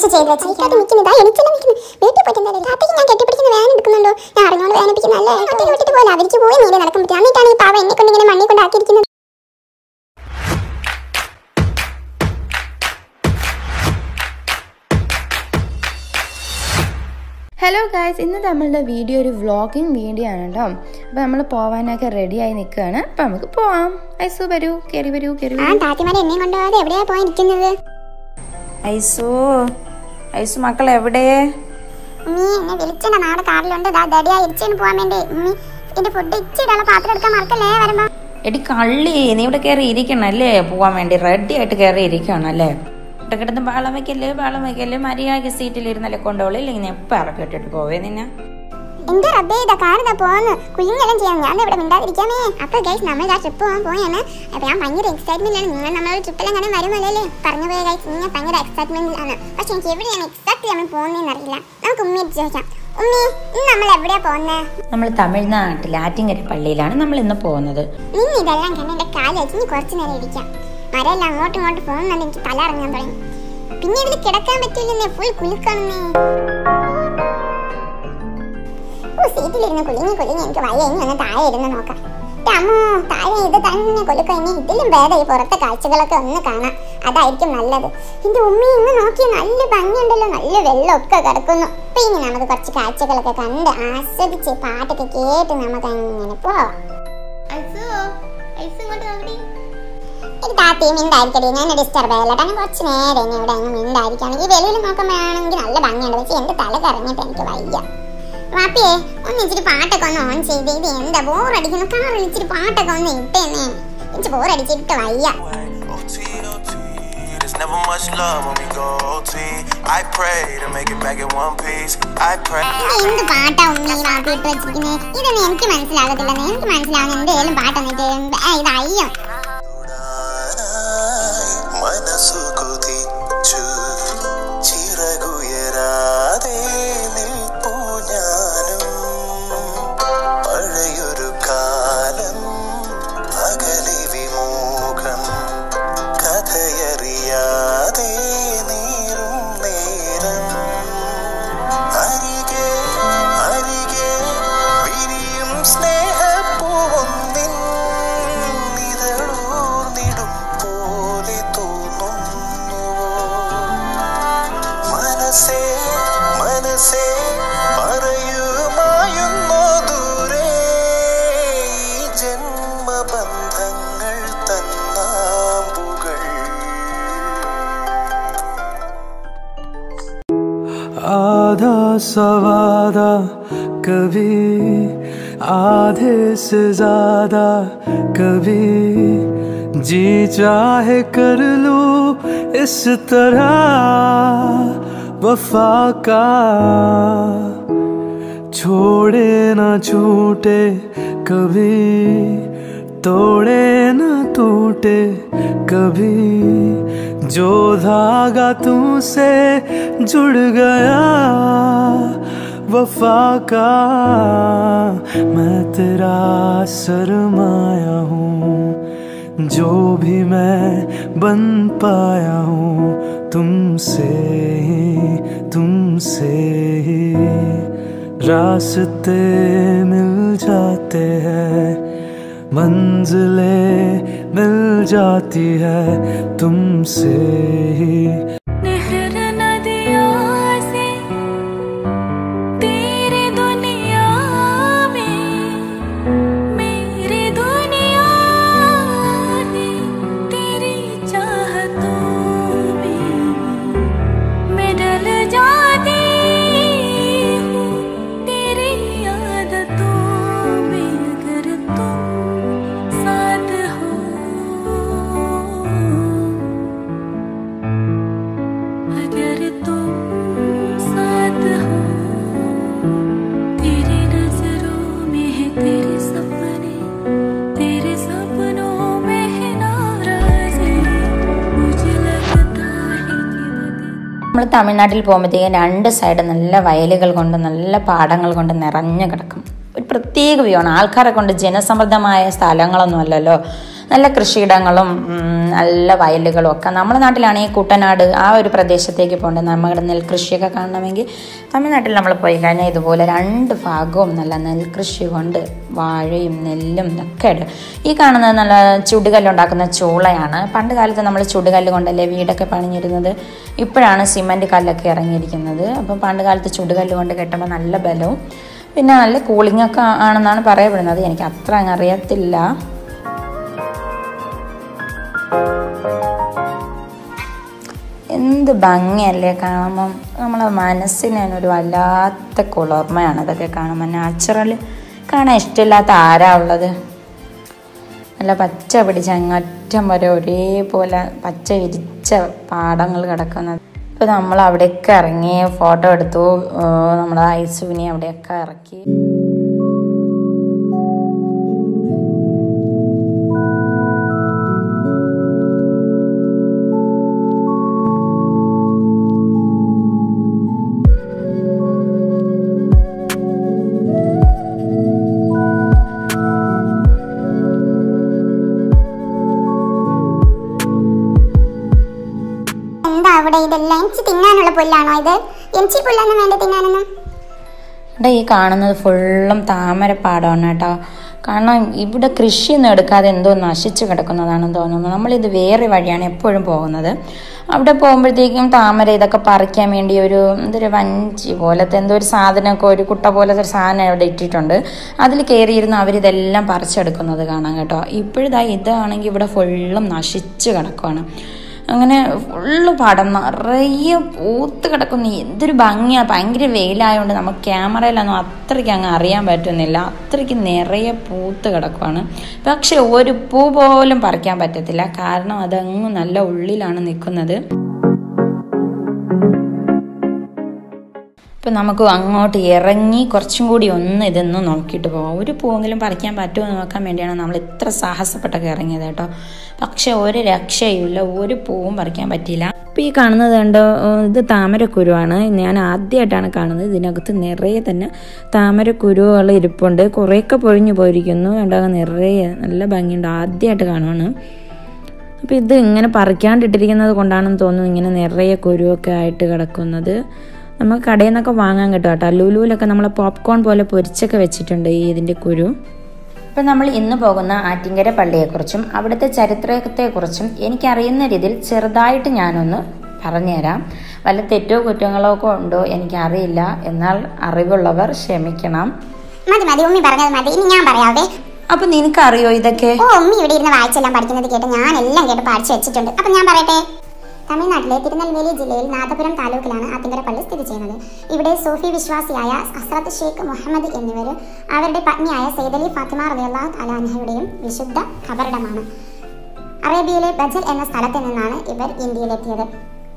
Wash ചെയ്ത് വെച്ചിരിക്കാതെ നിൽക്കുന്നത് എനിച്ചെല്ലാം നിൽക്കുന്നു വീട്ടിൽ പോയിട്ട് എന്തായാലും രാത്രിക്ക് ഞാൻ കെട്ടിപ്പിടിക്കുന്ന വേദന എടുക്കുന്നുണ്ടോ ഞാൻ അറിഞ്ഞോണ്ട് വേദനിപ്പിക്കുന്നല്ലേ ഒറ്റയ്ക്ക് വിട്ടിട്ട് പോലെ അവർക്ക് പോയി നീല നടക്കാൻ പറ്റും എന്നിട്ടാണ് ഈ പാവ എന്നെ കൊണ്ട് ഇങ്ങനെ മണ്ണി കൊണ്ടാക്കിയിരിക്കുന്നത് ഹലോ ഗായ്സ് ഇന്ന് നമ്മളുടെ വീഡിയോ ഒരു വ്ളോഗിങ് വീഡിയോ ആണ് കേട്ടോ അപ്പോൾ നമ്മൾ പോവാനൊക്കെ റെഡിയായി നിൽക്കുകയാണ് അപ്പോൾ നമുക്ക് പോവാം ഐസു വരൂ കയറി വരൂ കയറി ആ വരൂ താത്തിമാരെ എന്നെ കൊണ്ടുപോകാതെ എവിടെയാ പോയിരിക്കുന്നത് ഐസു ഐസു മക്കൾ എവിടെ ഉമ്മി എന്നെ വിളിച്ചെന്ന നാളെ കാറിലുണ്ട് ദാ ദടിയാ ഇരിച്ചു പോവാൻ വേണ്ടി ഉമ്മി എന്റെ ഫുഡ് ഇച്ചിട്ടുള്ള പാത്രം എടുക്കാൻ മറക്കല്ലേ വരുമ്പോ എടി കള്ളി നീ ഇവിടെ കയറി ഇരിക്കണം അല്ലേ പോവാൻ വേണ്ടി റെഡി ആയിട്ട് കയറി ഇരിക്കണം അല്ലേ ഇവിടെ കിടന്ന് ബാളം വയ്ക്കല്ലേ ബാളം വയ്ക്കല്ലേ മര്യാദ സീറ്റിലിരുന്നല്ലേ കൊണ്ടുപോളി ഇല്ലെങ്കിൽ ഞാൻ എപ്പോൾ ഇറക്കി ഇട്ടിട്ട് പോവേ നിന്നെ എന്റെ റബ്ബേ ഇതാ കാറിതാ പോന്ന് കുഞ്ഞെല്ലാം ചെയ്യാം ഞാൻ ഇവിടെ മിണ്ടാതിരിക്കാമേ അപ്പൊ ഗൈസ് നമ്മൾ ആ ട്രിപ്പ് പോകാൻ പോയാണ് അപ്പൊ ഞാൻ ഭയങ്കര എക്സൈറ്റ്മെന്റ് ആണ് നിങ്ങൾ നമ്മളൊരു ട്രിപ്പിൽ അങ്ങനെ വരുമല്ലേ പറഞ്ഞു പോയ ഗൈസ് നിങ്ങൾ ഭയങ്കര എക്സൈറ്റ്മെന്റ് ആണ് പക്ഷെ എനിക്ക് എവിടെയാണ് എക്സാക്ട് നമ്മൾ പോകുന്നതെന്ന് അറിയില്ല നമുക്ക് ഉമ്മി ചോദിക്കാം ഉമ്മി ഇന്ന് നമ്മൾ എവിടെയാ പോകുന്നത് നമ്മൾ തമിഴ്നാട്ടിൽ ആറ്റിങ്ങര പള്ളിയിലാണ് നമ്മൾ ഇന്ന് പോകുന്നത് നിന്ന് ഇതെല്ലാം കണ്ട് എന്റെ കാല് വെച്ച് ഇനി കുറച്ച് നേരം ഇരിക്കാം മരമെല്ലാം അങ്ങോട്ടും ഇങ്ങോട്ടും പോകുന്നുണ്ട് എനിക്ക് തല ഇറങ്ങാൻ തുടങ്ങി പിന്നെ ഇതിൽ കിടക്കാൻ പറ്റില്ലെന്നേ ഫുൾ കുലുക്കണമേ ഓ സീറ്റിലിരുന്ന് കുലുങ്ങി കുലുങ്ങി എനിക്ക് വയ്യ ഇനി ഒന്ന് താഴെ ഇരുന്ന് നോക്കാം എൻ്റെ അമ്മോ താഴെ ഇത് തന്നെ കൊലുക്കം ഇനി ഇതിലും ഭേദം ഈ പുറത്തെ കാഴ്ചകളൊക്കെ ഒന്ന് കാണാം അതായിരിക്കും നല്ലത് എന്റെ ഉമ്മി ഇന്ന് നോക്കി നല്ല ഭംഗിയുണ്ടല്ലോ നല്ല വെള്ളമൊക്കെ കിടക്കുന്നു അപ്പൊ ഇനി നമുക്ക് കുറച്ച് കാഴ്ചകളൊക്കെ കണ്ട് ആസ്വദിച്ച് പാട്ടൊക്കെ കേട്ട് നമുക്ക് അങ്ങനെ പോവാം എനിക്ക് താത്തയും മിണ്ടായിരിക്കടി ഞാൻ ഡിസ്റ്റർബ് ചെയ്യല്ല കാരണം കുറച്ച് നേരം ഇനി ഇവിടെ അങ്ങ് മിണ്ടായിരിക്കാണ് ഈ വെളിയിൽ നോക്കുമ്പോഴാണെങ്കിൽ നല്ല ഭംഗിയുണ്ട് പക്ഷെ എന്റെ തല കറങ്ങിയിട്ട് എനിക്ക് വയ്യ വാപ്പിയെ ഒന്ന് ഇച്ചിരി പാട്ടൊക്കെ ഒന്ന് ഓൺ ചെയ്ത് ഇത് എന്താ ബോറടിക്കുന്നു കാറിൽ ഇച്ചിരി പാട്ടൊക്കെ ഒന്ന് ഇട്ടേന്നേ എനിക്ക് ബോറടിച്ചിട്ട് വയ്യ OT, OT. There's never much love when we go OT. I pray to make it back in one piece. I pray. ഇത് എന്ത് പാട്ടാ ഉമ്മി വാപ്പി ഇട്ട് വെച്ചിരിക്കുന്നത് ഇതൊന്നും എനിക്ക് മനസ്സിലാകത്തില്ല എനിക്ക് മനസ്സിലാവുന്ന എന്തെങ്കിലും പാട്ടൊന്നിട്ട് ഇത് അയ്യോ മനസ്സു കൊതിച്ചു ചിറകുയരാതെ നിൽപ്പു ഞാനും പഴയൊരു കാലം അകലി വിമോഹം കഥയറിയാതെ നീറും നേരം അരികെ അരികെ വിരിയും സ്നേഹപ്പൂവൊന്നിൻ ഇതളൂർന്നിടും പോലെ തോന്നുന്നുവോ മനസ്സേ മനസ്സേ പറയുമായുന്നോ ദൂരെ ഈ ജന്മബന്ധങ്ങൾ തന്നാമ്പുകൾ आधा सवादा कभी आधे से ज्यादा कभी जी चाहे कर लो इस तरह वफा का छोड़े ना छूटे कभी तोड़े ना टूटे कभी जो धागा तुमसे जुड़ गया वफा का मैं तेरा सरमाया हूँ जो भी मैं बन पाया हूँ तुमसे ही तुमसे ही रास्ते मिल जाते हैं मंजिलें मिल जाती है तुमसे ही नहर नदियों से तेरी दुनिया में मेरी दुनिया है तेरी चाहतों में मैं डल जाती हूँ तेरी आदतों में अगर तुम साथ हो अगर तुम साथ हो तेरी नजरों में है तेरे सपने तेरे सपनों में है नाराजी मुझे लगता है कि बदल നമ്മൾ തമിഴ്നാട്ടിൽ പോകുമ്പോഴത്തേക്കും രണ്ട് സൈഡ് നല്ല വയലുകൾ കൊണ്ട് നല്ല പാടങ്ങൾ കൊണ്ട് നിറഞ്ഞു കിടക്കും ഒരു പ്രത്യേക വ്യൂ ആണ് ആൾക്കാരെ കൊണ്ട് ജനസമ്മർദ്ദമായ സ്ഥലങ്ങളൊന്നും അല്ലല്ലോ നല്ല കൃഷിയിടങ്ങളും ഉം, നല്ല വയലുകളും ഒക്കെ നമ്മുടെ നാട്ടിലാണെങ്കിൽ കുട്ടനാട് ആ ഒരു പ്രദേശത്തേക്ക് പോകേണ്ടത് നമ്മുടെ നെൽകൃഷിയൊക്കെ കാണണമെങ്കിൽ തമിഴ്നാട്ടിൽ നമ്മൾ പോയി കഴിഞ്ഞാൽ ഇതുപോലെ രണ്ട് ഭാഗവും നല്ല നെൽകൃഷി കൊണ്ട് വാഴയും നെല്ലും ഇതൊക്കെ ഉണ്ട് ഈ കാണുന്നത് നല്ല ചുടുകല്ലുണ്ടാക്കുന്ന ചൂളയാണ് പണ്ട് കാലത്ത് നമ്മൾ ചുടുകല്ല് കൊണ്ടല്ലേ വീടൊക്കെ പണിഞ്ഞിരുന്നത് ഇപ്പോഴാണ് സിമൻറ്റ് കല്ലൊക്കെ ഇറങ്ങിയിരിക്കുന്നത് അപ്പം പണ്ട് കാലത്ത് ചുടുകല്ല് കൊണ്ട് കെട്ടുമ്പോൾ നല്ല ബലവും പിന്നെ നല്ല കൂളിംഗ് ഒക്കെ ആണെന്നാണ് പറയപ്പെടുന്നത് എനിക്ക് അത്ര അങ്ങ് അറിയത്തില്ല എന്ത് ഭംഗിയല്ലേ കാണുമ്പം നമ്മളെ മനസ്സിന് ഒരു വല്ലാത്ത കുളിർമയാണ് അതൊക്കെ കാണുമ്പോൾ നാച്ചുറൽ കാണാൻ ഇഷ്ടമില്ലാത്ത ആരാ ഉള്ളത് നല്ല പച്ച പിടിച്ച അങ്ങറ്റം വരെ ഒരേപോലെ പച്ച വിരിച്ച പാടങ്ങൾ കിടക്കുന്നത് ഇപ്പം നമ്മൾ അവിടെയൊക്കെ ഇറങ്ങി ഫോട്ടോ എടുത്തു നമ്മുടെ ഐസുവിനെ അവിടെയൊക്കെ ഇറക്കി എന്താ അവിടെ ഇതെല്ലാം എനിക്ക് തിന്നാനുള്ള പുല്ലാണോ ഇത് എനിക്ക് പുല്ലൊന്നും വേണ്ട തിന്നാനൊന്നും ഇവിടെ ഈ കാണുന്നത് ഫുള്ളും താമരപ്പാടമാണ് കേട്ടോ കാരണം ഇവിടെ കൃഷിയൊന്നും എടുക്കാതെ എന്തോ നശിച്ചു കിടക്കുന്നതാണെന്ന് തോന്നുന്നു നമ്മളിത് വേറെ വഴിയാണ് എപ്പോഴും പോകുന്നത് അവിടെ പോകുമ്പോഴത്തേക്കും താമര ഇതൊക്കെ പറിക്കാൻ വേണ്ടി ഒരു എന്തൊരു വഞ്ചി പോലത്തെ എന്തോ ഒരു സാധനമൊക്കെ ഒരു കുട്ട പോലത്തെ ഒരു സാധനം അവിടെ ഇട്ടിട്ടുണ്ട് അതിൽ കയറിയിരുന്ന് അവരിതെല്ലാം പറിച്ചെടുക്കുന്നത് കാണാം കേട്ടോ ഇപ്പോഴിതാ ഇതാണെങ്കിൽ ഇവിടെ ഫുള്ളും നശിച്ചു കിടക്കുവാണ് അങ്ങനെ ഫുള്ള് പടം നിറയെ പൂത്ത് കിടക്കുന്നു എന്തൊരു ഭംഗിയാണ് ഭയങ്കര വെയിലായതുകൊണ്ട് നമുക്ക് ക്യാമറയിലൊന്നും അത്രയ്ക്ക് അങ്ങ് അറിയാൻ പറ്റുന്നില്ല അത്രയ്ക്ക് നിറയെ പൂത്ത് കിടക്കുവാണ് പക്ഷെ ഒരു പൂ പോലും പറിക്കാൻ പറ്റത്തില്ല കാരണം അതങ്ങ് നല്ല ഉള്ളിലാണ് നിൽക്കുന്നത് ഇപ്പം നമുക്ക് അങ്ങോട്ട് ഇറങ്ങി കുറച്ചും കൂടി ഒന്ന് ഇതൊന്ന് നോക്കിയിട്ട് പോകാം ഒരു പൂവെങ്കിലും പറിക്കാൻ പറ്റുമോ എന്ന് നോക്കാൻ വേണ്ടിയാണ് നമ്മൾ ഇത്ര സാഹസപ്പെട്ടൊക്കെ ഇറങ്ങിയത് കേട്ടോ പക്ഷെ ഒരു രക്ഷയുമില്ല ഒരു പൂവും പറിക്കാൻ പറ്റിയില്ല ഇപ്പം ഈ കാണുന്നത് കണ്ടോ ഇത് താമരക്കുരുവാണ് ഞാൻ ആദ്യമായിട്ടാണ് കാണുന്നത് ഇതിനകത്ത് നിറയെ തന്നെ താമരക്കുരുകൾ ഇരിപ്പുണ്ട് കുറേയൊക്കെ പൊഴിഞ്ഞു പോയിരിക്കുന്നു കണ്ടോ നിറയെ നല്ല ഭംഗിയുണ്ട് ആദ്യമായിട്ട് കാണുവാണ് അപ്പോൾ ഇത് ഇങ്ങനെ പറിക്കാണ്ടിട്ടിരിക്കുന്നത് കൊണ്ടാണെന്ന് തോന്നുന്നു ഇങ്ങനെ നിറയെ കുരുവൊക്കെ ആയിട്ട് കിടക്കുന്നത് നമുക്ക് കടയിൽ നിന്നൊക്കെ വാങ്ങാൻ കിട്ടും കേട്ടോ ലുലുവിലൊക്കെ നമ്മൾ പോപ്കോൺ പോലെ പൊരിച്ചൊക്കെ വെച്ചിട്ടുണ്ട് ഈ ഇതിൻ്റെ കുരു ഇപ്പം നമ്മൾ ഇന്ന് പോകുന്ന ആറ്റിങ്കര പള്ളിയെക്കുറിച്ചും അവിടുത്തെ ചരിത്രത്തെക്കുറിച്ചും എനിക്കറിയുന്ന രീതിയിൽ ചെറുതായിട്ട് ഞാനൊന്ന് പറഞ്ഞുതരാം വല്ല തെറ്റോ കുറ്റങ്ങളോ ഒക്കെ ഉണ്ടോ എനിക്കറിയില്ല എന്നാൽ അറിവുള്ളവർ ക്ഷമിക്കണം മതി മതി ഉമ്മി പറഞ്ഞത് മതി ഇനി ഞാൻ പറയാവേ അപ്പം നിനക്കറിയോ ഇതൊക്കെ ഓ ഉമ്മി ഇവിടെ ഇരുന്ന് വായിച്ചെല്ലാം പഠിക്കുന്നത് കേട്ട് ഞാൻ എല്ലാം കേട്ട് പഠിച്ചു വെച്ചിട്ടുണ്ട് അപ്പൊ ഞാൻ പറയട്ടെ തമിഴ്നാട്ടിലെ തിരുനെൽവേലി ജില്ലയിൽ നാദപുരം താലൂക്കിലാണ് ആത്തിങ്കര പള്ളി സ്ഥിതി ചെയ്യുന്നത് ഇവിടെ സൂഫി വിശ്വാസിയായ ഹസ്രത്ത് ഷെയ്ഖ് മുഹമ്മദ് എന്നിവർ അവരുടെ പത്നിയായ സൈദലി ഫാത്തിമ റളിയല്ലാഹു തആല അൻഹയുടെയും വിശുദ്ധ ഖബറിടമാണ് അറേബ്യയിലെ ബജൽ എന്ന സ്ഥലത്ത് നിന്നാണ് ഇവർ ഇന്ത്യയിലെത്തിയത്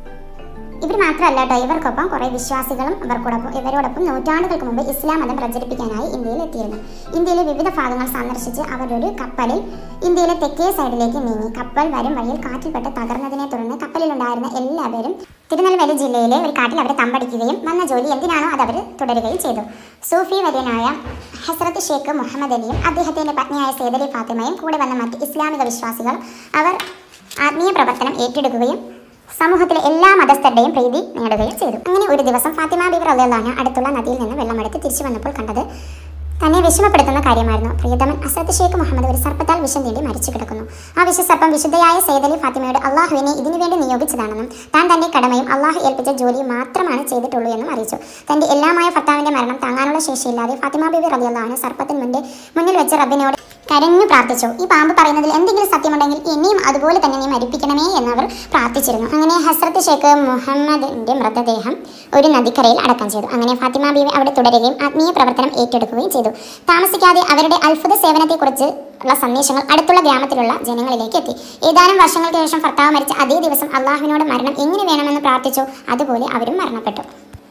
ഇവർ മാത്രമല്ല കേട്ടോ ഇവർക്കൊപ്പം കുറെ വിശ്വാസികളും ഇവർക്കോടൊപ്പം ഇവരോടൊപ്പം നൂറ്റാണ്ടുകൾക്ക് മുമ്പ് ഇസ്ലാം മതം പ്രചരിപ്പിക്കാനായി ഇന്ത്യയിൽ എത്തിയിരുന്നു ഇന്ത്യയിലെ വിവിധ ഭാഗങ്ങൾ സന്ദർശിച്ച് അവർ ഒരു കപ്പലിൽ ഇന്ത്യയിലെ തെക്കേ സൈഡിലേക്ക് നീങ്ങി കപ്പൽ വരും വഴിയിൽ കാറ്റിൽപ്പെട്ട് തകർന്നതിനെ തുടർന്ന് കപ്പലിലുണ്ടായിരുന്ന എല്ലാവരും തിരുനെൽവേലി ജില്ലയിലെ ഒരു കാട്ടിൽ അവരെ തമ്പടിക്കുകയും വന്ന ജോലി എന്തിനാണോ അത് അവർ തുടരുകയും ചെയ്തു സൂഫി വര്യനായ ഹസ്രത്ത് ഷേഖ് മുഹമ്മദ് അലിയും അദ്ദേഹത്തിന്റെ പത്നിയായ സേദലി ഫാത്തിമയും കൂടെ വന്ന മറ്റ് ഇസ്ലാമിക വിശ്വാസികളും അവർ ആത്മീയ പ്രവർത്തനം ഏറ്റെടുക്കുകയും സമൂഹത്തിലെ എല്ലാ മതസ്ഥരുടെയും പ്രീതി നേടുകയും ചെയ്തു അങ്ങനെ ഒരു ദിവസം ഫാത്തിമ ബീബി റളിയല്ലാഹു അടുത്തുള്ള നദിയിൽ നിന്ന് വെള്ളമെടുത്ത് തിരിച്ചു വന്നപ്പോൾ കണ്ടത് തന്നെ വിഷമപ്പെടുത്തുന്ന കാര്യമായിരുന്നു പ്രിയതമൻ അസത്ത് ഷേഖ് മുഹമ്മദ് ഒരു സർപ്പത്താൽ വിഷം തീണ്ടി മരിച്ചു കിടക്കുന്നു ആ വിഷസർപ്പം വിശുദ്ധയായ സൈദലി ഫാത്തിമയോട് അള്ളാഹുവിനെ ഇതിനു വേണ്ടി നിയോഗിച്ചതാണെന്നും താൻ തന്റെ കടമയും അള്ളാഹു ഏൽപ്പിച്ച ജോലിയും മാത്രമാണ് ചെയ്തിട്ടുള്ളൂ എന്നും അറിയിച്ചു തന്റെ എല്ലാമായ ഭർത്താവിന്റെ മരണം താങ്ങാനുള്ള ശേഷിയില്ലാതെ ഫാത്തിമ ബീബി റളിയല്ലാഹു സർപ്പത്തിന് മുന്നിൽ മുന്നിൽ വെച്ച് റബ്ബിനോട് കരഞ്ഞു പ്രാർത്ഥിച്ചു ഈ പാമ്പ് പറയുന്നതിൽ എന്തെങ്കിലും സത്യമുണ്ടെങ്കിൽ ഇനിയും അതുപോലെ തന്നെ നീ മരിപ്പിക്കണമേ എന്ന് അവർ പ്രാർത്ഥിച്ചിരുന്നു അങ്ങനെ ഹസ്രത്ത് ഷേഖ് മുഹമ്മദിന്റെ മൃതദേഹം ഒരു നദിക്കരയിൽ അടക്കം ചെയ്തു അങ്ങനെ ഫാത്തിമ ബീവി അവിടെ തുടരുകയും ആത്മീയ പ്രവർത്തനം ഏറ്റെടുക്കുകയും ചെയ്തു താമസിക്കാതെ അവരുടെ അത്ഭുത സേവനത്തെക്കുറിച്ച് ഉള്ള സന്ദേശങ്ങൾ അടുത്തുള്ള ഗ്രാമത്തിലുള്ള ജനങ്ങളിലേക്ക് എത്തി ഏതാനും വർഷങ്ങൾക്ക് ശേഷം ഭർത്താവ് മരിച്ച അതേ ദിവസം അള്ളാഹുവിനോട് മരണം എങ്ങനെ വേണമെന്ന് പ്രാർത്ഥിച്ചു അതുപോലെ അവരും മരണപ്പെട്ടു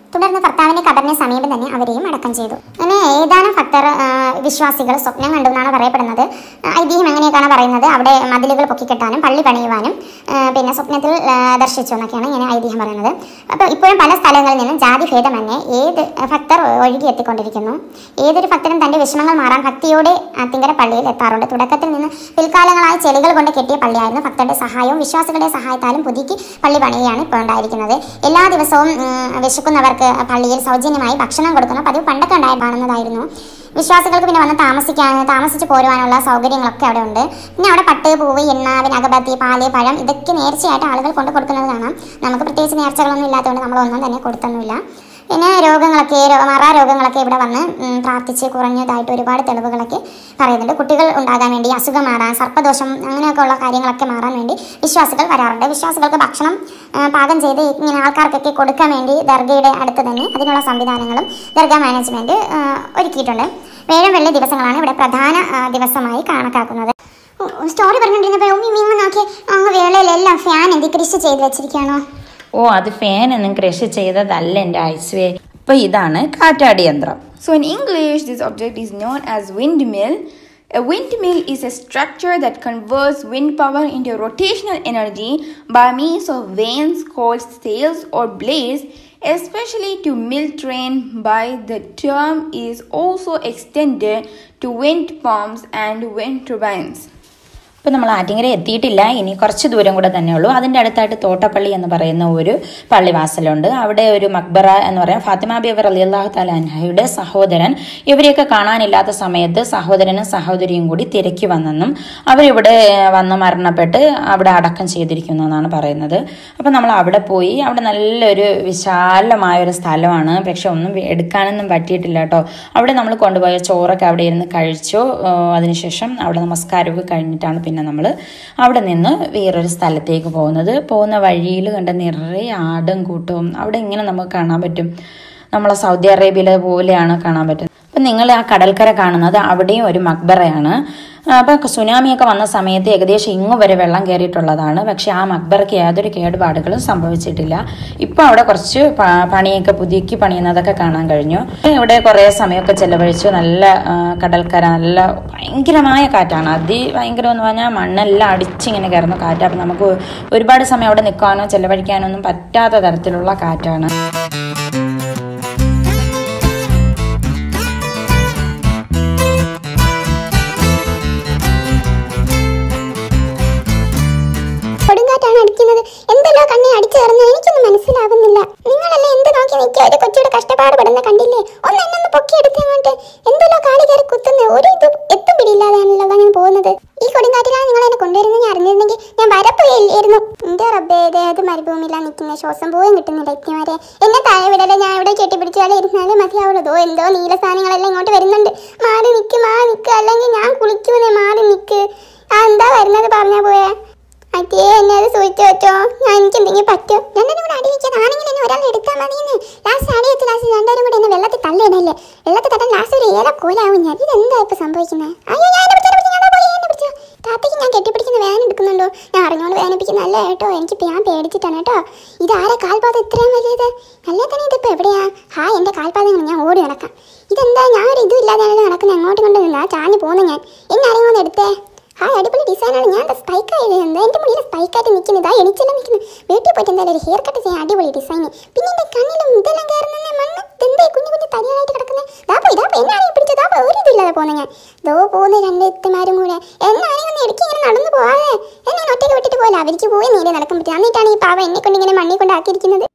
തുടർന്ന് ഭർത്താവിന്റെ കബറിന് സമീപം തന്നെ അവരെയും അടക്കം ചെയ്തു അങ്ങനെ ഏതാനും ഭക്തർ ആ, വിശ്വാസികൾ സ്വപ്നം കണ്ടു എന്നാണ് പറയപ്പെടുന്നത് ആ, ഐതിഹ്യം എങ്ങനെയൊക്കെയാണ് പറയുന്നത് അവിടെ മതിലുകൾ പൊക്കിക്കെട്ടാനും പള്ളി പണിയുവാനും ആ, പിന്നെ സ്വപ്നത്തിൽ ആ, ദർശിച്ചു എന്നൊക്കെയാണ് ഇങ്ങനെ ഐതിഹ്യം പറയുന്നത് അപ്പോൾ ഇപ്പോഴും പല സ്ഥലങ്ങളിൽ നിന്നും ജാതി ഭേദമന്യേ ഏത് ഭക്തർ ഒഴുകി എത്തിക്കൊണ്ടിരിക്കുന്നു ഏതൊരു ഭക്തനും തന്റെ വിഷമങ്ങൾ മാറാൻ ഭക്തിയോടെ അത്തിങ്കര പള്ളിയിൽ എത്താറുണ്ട് തുടക്കത്തിൽ നിന്ന് പിൽക്കാലങ്ങളായി ചെളികൾ കൊണ്ട് കെട്ടിയ പള്ളിയായിരുന്നു ഭക്തരുടെ സഹായവും വിശ്വാസികളുടെ സഹായത്താലും പുതുക്കി പള്ളി പണിയുകയാണ് ഇപ്പോൾ ഉണ്ടായിരിക്കുന്നത് എല്ലാ ദിവസവും ഉം, വിശക്കുന്നവർക്ക് പള്ളിയിൽ സൗജന്യമായി ഭക്ഷണം കൊടുക്കുന്ന പതിവ് പണ്ടൊക്കെ ഉണ്ടായി കാണുന്നതായിരുന്നു വിശ്വാസികൾക്ക് പിന്നെ വന്ന് താമസിക്കാൻ താമസിച്ച് പോരുവാനുള്ള സൗകര്യങ്ങളൊക്കെ അവിടെ ഉണ്ട് പിന്നെ അവിടെ പട്ട് പൂവ് എണ്ണ പിന്നെ അഗബത്തി പാല് പഴം ഇതൊക്കെ നേർച്ചയായിട്ട് ആളുകൾ കൊണ്ട് കൊടുക്കുന്നത് കാണാം നമുക്ക് പ്രത്യേകിച്ച് നേർച്ചകളൊന്നും ഇല്ലാത്തതുകൊണ്ട് നമ്മളൊന്നും തന്നെ കൊടുത്തൊന്നുമില്ല പിന്നെ രോഗങ്ങളൊക്കെ രോ- മാറാ രോഗങ്ങളൊക്കെ ഇവിടെ വന്ന് ഉം, പ്രാർത്ഥിച്ച് കുറഞ്ഞതായിട്ട് ഒരുപാട് തെളിവുകളൊക്കെ പറയുന്നുണ്ട് കുട്ടികൾ ഉണ്ടാകാൻ വേണ്ടി അസുഖം മാറാൻ സർപ്പദോഷം അങ്ങനെയൊക്കെ ഉള്ള കാര്യങ്ങളൊക്കെ മാറാൻ വേണ്ടി വിശ്വാസികൾ വരാറുണ്ട് വിശ്വാസികൾക്ക് ഭക്ഷണം ആ, പാകം ചെയ്ത് ഇങ്ങനെ ആൾക്കാർക്കൊക്കെ കൊടുക്കാൻ വേണ്ടി ദർഗയുടെ അടുത്ത് തന്നെ അതിനുള്ള സംവിധാനങ്ങളും ദർഗ മാനേജ്മെന്റ് ആ, ഒരുക്കിയിട്ടുണ്ട് വേഴം വെള്ളി ദിവസങ്ങളാണ് ഇവിടെ പ്രധാന ആ, ദിവസമായി കണക്കാക്കുന്നത് സ്റ്റോറി പറഞ്ഞുകൊണ്ടിരുന്നപ്പോൾ ഉമ്മി മീങ്ങ നോക്കി അങ്ങ് വേളയിലെല്ലാം ഫാൻ എന്ത് കൃഷി ചെയ്ത് വെച്ചിരിക്കുകയാണോ ഓ അത് ഫാൻ ഒന്നും കൃഷി ചെയ്തതല്ല എൻ്റെ ഐസ്വേ അപ്പോൾ ഇതാണ് കാറ്റാടി യന്ത്രം So in English, this object is known as windmill. A windmill is a structure that converts wind power into rotational energy by means of vanes called sails or blades, especially to mill train. By the term is also extended to wind pumps and wind turbines. ഇപ്പോൾ നമ്മൾ ആറ്റിങ്ങര എത്തിയിട്ടില്ല ഇനി കുറച്ച് ദൂരം കൂടെ തന്നെ ഉള്ളൂ അതിൻ്റെ അടുത്തായിട്ട് തോട്ടപ്പള്ളി എന്ന് പറയുന്ന ഒരു പള്ളിവാസലുണ്ട് അവിടെ ഒരു മക്ബറ എന്ന് പറയാം ഫാത്തിമ ബിബർ അലി അള്ളാഹു താലാൻഹയുടെ സഹോദരൻ ഇവരെയൊക്കെ കാണാനില്ലാത്ത സമയത്ത് സഹോദരനും സഹോദരിയും കൂടി തിരക്കി വന്നെന്നും അവരിവിടെ ഏഹ്, വന്ന് മരണപ്പെട്ട് അവിടെ അടക്കം ചെയ്തിരിക്കുന്നു എന്നാണ് പറയുന്നത് അപ്പം നമ്മൾ അവിടെ പോയി അവിടെ നല്ലൊരു വിശാലമായ ഒരു സ്ഥലമാണ് പക്ഷെ ഒന്നും വേ- എടുക്കാനൊന്നും പറ്റിയിട്ടില്ല കേട്ടോ അവിടെ നമ്മൾ കൊണ്ടുപോയ ചോറൊക്കെ അവിടെ ഇരുന്ന് കഴിച്ചു ഏഹ് അതിനുശേഷം അവിടെ നമസ്കാരമൊക്കെ കഴിഞ്ഞിട്ടാണ് പിന്നെ നമ്മൾ അവിടെ നിന്ന് വേറൊരു സ്ഥലത്തേക്ക് പോകുന്നത് പോകുന്ന വഴിയിൽ കണ്ട നിറയെ ആടും കൂട്ടവും അവിടെ ഇങ്ങനെ നമുക്ക് കാണാൻ പറ്റും നമ്മളെ സൗദി അറേബ്യയിലെ പോലെയാണ് കാണാൻ പറ്റുന്നത് അപ്പം നിങ്ങൾ ആ കടൽക്കര കാണുന്നത് അവിടെയും ഒരു മക്ബറയാണ് അപ്പം സുനാമിയൊക്കെ വന്ന സമയത്ത് ഏകദേശം ഇങ്ങ് വരെ വെള്ളം കയറിയിട്ടുള്ളതാണ് പക്ഷെ ആ മക്ബറയ്ക്ക് യാതൊരു കേടുപാടുകളും സംഭവിച്ചിട്ടില്ല ഇപ്പം അവിടെ കുറച്ച് പ- പണിയൊക്കെ പുതുക്കി പണിയുന്നതൊക്കെ കാണാൻ കഴിഞ്ഞു ഇവിടെ കുറേ സമയമൊക്കെ ചെലവഴിച്ചു നല്ല ആ, കടൽക്കര നല്ല ഭയങ്കരമായ കാറ്റാണ് അതി ഭയങ്കരം എന്ന് പറഞ്ഞാൽ മണ്ണെല്ലാം അടിച്ചിങ്ങനെ കയറുന്ന കാറ്റ് അപ്പം നമുക്ക് ഒരുപാട് സമയം അവിടെ നിൽക്കാനോ ചെലവഴിക്കാനോ ഒന്നും പറ്റാത്ത തരത്തിലുള്ള കാറ്റാണ് കൊടുങ്കാറ്റാണ് അടിക്കുന്നത് എന്തല്ലോ കണ്ണി അടിച്ചു കയറുന്നത് എനിക്കൊന്നും മനസ്സിലാവുന്നില്ല നിങ്ങളല്ലേ എന്ത് നോക്കി നിൽക്കുക ഒരു കൊച്ചിയുടെ കഷ്ടപ്പാട് പെടുന്ന കണ്ടില്ലേ ഒന്ന് എന്നെ ഒന്ന് പൊക്കിയെടുത്ത് അങ്ങോട്ട് എന്തല്ലോ കാലി കയറി കുത്തുന്നത് ഒരു ഇത് എത്തും പിടിയില്ലാതാണല്ലോ ഞാൻ പോകുന്നത് ഈ കൊടുങ്കാറ്റിലാണ് നിങ്ങൾ എന്നെ കൊണ്ടുവരുന്നത് ഞാൻ അറിഞ്ഞിരുന്നെങ്കിൽ ഞാൻ വരപ്പോയില്ലായിരുന്നു എന്റെ റബ്ബേ ദേഹത്ത് മരുഭൂമിയിലാണ് നിൽക്കുന്ന ശ്വാസം പോലും കിട്ടുന്നില്ല എത്തിമാരെ എന്നെ താഴെ വിടലെ ഞാൻ ഇവിടെ കെട്ടിപ്പിടിച്ചാലേ ഇരുന്നാലേ മതിയാവുള്ളൂ ദോ എന്തോ നീല സാധനങ്ങളെല്ലാം ഇങ്ങോട്ട് വരുന്നുണ്ട് മാറി നിൽക്ക് മാറി നിൽക്ക് അല്ലെങ്കിൽ ഞാൻ കുളിക്കൂന്നേ മാറി നിൽക്ക് ആ എന്താ വരുന്നത് പറഞ്ഞാ പോയേ അതേ എന്നെ അത് സൂചിച്ചു വെച്ചോ ഞാൻ എനിക്ക് എന്തെങ്കിലും പറ്റും രണ്ടും കൂടെ അടി വെക്കാൻ ആണെങ്കിൽ എന്നെ ഒരാൾ എടുത്താൽ മതിയെന്ന് ലാസ്റ്റ് അടി വെച്ച് ലാസ്റ്റ് രണ്ടുപേരും കൂടെ എന്നെ വെള്ളത്തിൽ തള്ളിയിടല്ലേ വെള്ളത്തിൽ തട്ടാൻ ലാസ്റ്റ് ഒരു ഏല കോലാവും ഞാൻ ഇതെന്താ ഇപ്പൊ സംഭവിക്കുന്നത് അയ്യോ ഞാൻ എന്നെ പിടിച്ചോ, എന്നെ പിടിച്ചോ, ഞാൻ ദാ പോയി, എന്നെ പിടിച്ചോ. താത്തയ്ക്ക് ഞാൻ കെട്ടിപ്പിടിക്കുന്ന വേദന എടുക്കുന്നുണ്ടോ ഞാൻ അറിഞ്ഞോണ്ട് വേദനിപ്പിക്കുന്നല്ല കേട്ടോ എനിക്ക് ഞാൻ പേടിച്ചിട്ടാണ് കേട്ടോ ഇതാരെ കാൽപാതം ഇത്രയും വലിയത് അല്ലേ തന്നെ ഇതിപ്പോ എവിടെയാ ഹായ് എന്റെ കാൽപാദങ്ങൾ ഞാൻ ഓടി നടക്കാം ഇതെന്താ ഞാൻ ഒരു ഇതും ഇല്ലാതെയാണ് നടക്കുന്നത് എങ്ങോട്ട് കൊണ്ട് നിന്നാ ചാഞ്ഞു പോകുന്നു ഞാൻ എന്നെ ആരെങ്കിലും ഒന്ന് എടുത്തേ ഹായ് അടിപൊളി ഡിസൈനാണ് ഞാൻ സ്പൈക്ക് ആയിരുന്നു എൻ്റെ മുടിയിൽ സ്പൈക്കായിട്ട് നിൽക്കുന്നതാ എനിച്ചെല്ലാം നിൽക്കുന്നു വീട്ടിൽ പോയിട്ട് എന്തായാലും ഒരു ഹെയർ കട്ട് ചെയ്യാൻ അടിപൊളി ഡിസൈൻ പിന്നെ എൻ്റെ കണ്ണിലും ഇതെല്ലാം കയറുന്ന മണ്ണ് എന്തേ കുഞ്ഞു കുഞ്ഞു തരിയായിട്ട് കിടക്കുന്നത് ദാ പോയി ദാ പോയി എന്നെ പിടിച്ചു ദാ പോയി ഒരു ഇതില്ലാതെ പോകുന്നത് ഞാൻ ദോ പോകുന്ന രണ്ട് എത്തുമാരും കൂടെ എന്നാണെങ്കിൽ ഒന്ന് ഇടയ്ക്ക് ഇങ്ങനെ നടന്നു പോവാതെ എന്നെ ഞാൻ ഒറ്റയ്ക്ക് വിട്ടിട്ട് പോലെ അവർക്ക് പോയി നീരെ നടക്കാൻ പറ്റും എന്നിട്ടാണ് ഈ പാവ എന്നെ കൊണ്ട് ഇങ്ങനെ മണ്ണിൽ കൊണ്ടാക്കിയിരിക്കുന്നത്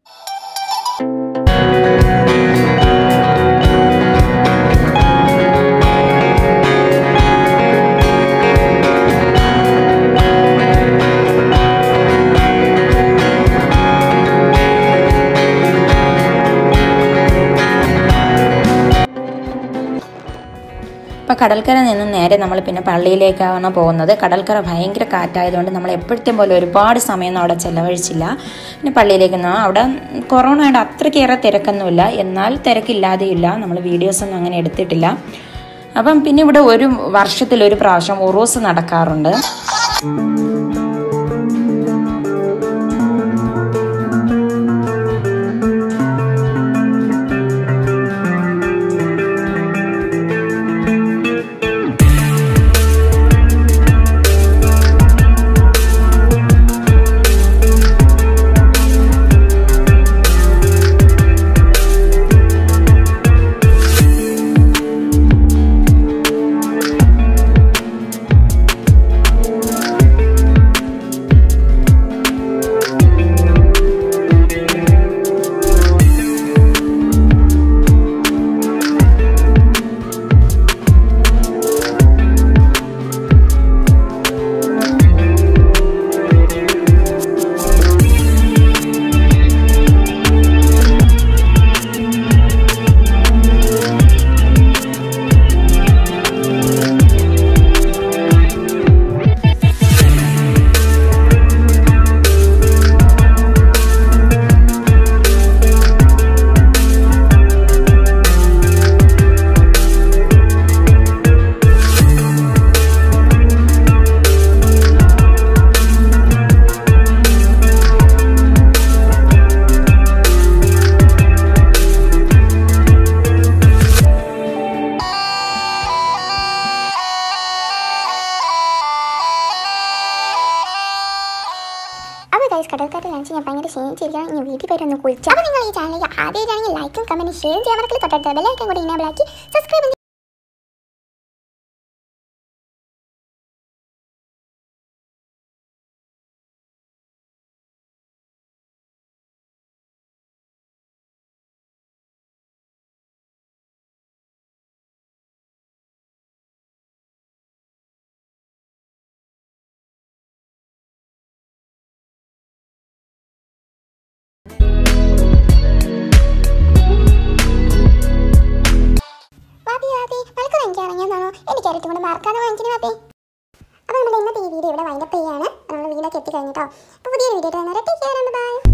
അപ്പോൾ കടൽക്കര നിന്ന് നേരെ നമ്മൾ പിന്നെ പള്ളിയിലേക്കാണ് പോകുന്നത് കടൽക്കര ഭയങ്കര കാറ്റായതുകൊണ്ട് നമ്മൾ എപ്പോഴത്തെ പോലെ ഒരുപാട് സമയമൊന്നും അവിടെ ചെലവഴിച്ചില്ല പിന്നെ പള്ളിയിലേക്ക് നിന്ന് അവിടെ കൊറോണയുടെ അത്രയ്ക്കേറെ തിരക്കൊന്നുമില്ല എന്നാൽ തിരക്കില്ലാതെയില്ല നമ്മൾ വീഡിയോസൊന്നും അങ്ങനെ എടുത്തിട്ടില്ല അപ്പം പിന്നെ ഇവിടെ ഒരു വർഷത്തിൽ ഒരു പ്രാവശ്യം ഉറൂസ് നടക്കാറുണ്ട് ഭയങ്കര ക്ഷീണിച്ചിരിക്കണം ഇനി വീട്ടിൽ പോയിട്ട് ഒന്ന് കുളിച്ചു അപ്പോൾ നിങ്ങൾ ഈ ചാനലിൽ ആദ്യമായിട്ടാണെങ്കിൽ ലൈക്കും കമൻറ്റും ഷെയർ ചെയ്യാൻ മറക്കൽ തൊട്ടടുത്ത ബെല്ലൈക്കൻ കൂടി ഇനേബിൾ ആക്കി സബ്സ്ക്രൈബ് വാപ്പി വാപ്പി മലക്കറി എനിക്ക് ഇറങ്ങിയതാണോ എനിക്ക് ഇരട്ടി കൊണ്ട് മറക്കാതെ വാങ്ങിച്ചിന് വാപ്പി അപ്പോൾ നമ്മുടെ ഇന്നത്തെ ഈ വീഡിയോ ഇവിടെ വൈൻഡപ്പ് ചെയ്യാണ് നമ്മൾ വീടൊക്കെ എത്തിക്കഴിഞ്ഞിട്ടോ അപ്പോൾ പുതിയൊരു വീഡിയോ വരുന്നത് ബൈ